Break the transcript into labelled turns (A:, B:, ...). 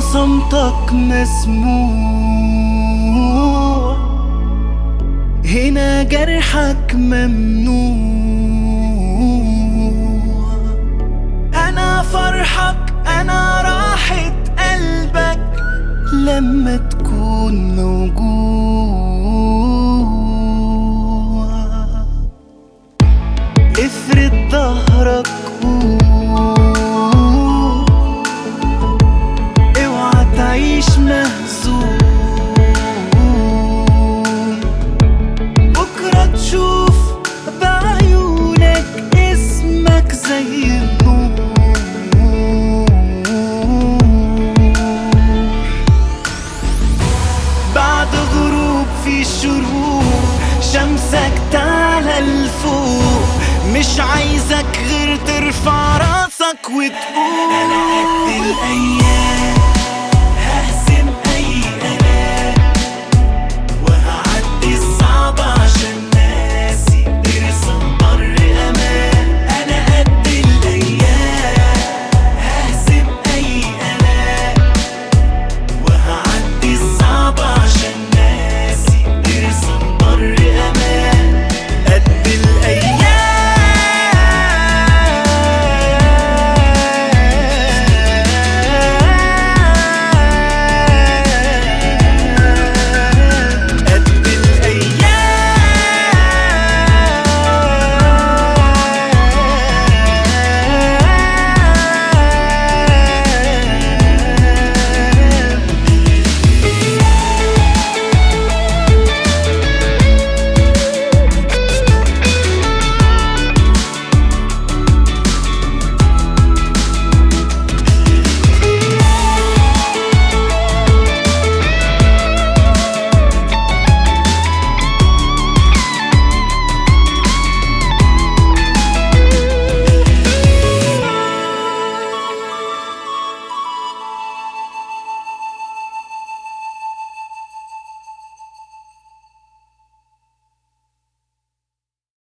A: صمتك مسموع هنا جرحك ممنوع انا فرحك انا راحة قلبك لما تكون موجوع افرد ظهرك قوم اوعى تعيش مهزوم بكرة تشوف بعيونك اسمك زي النور بعد غروب في شروق شمسك تعلى لفوق مش عايزك غير ترفع راسك وتقول انا قد الايام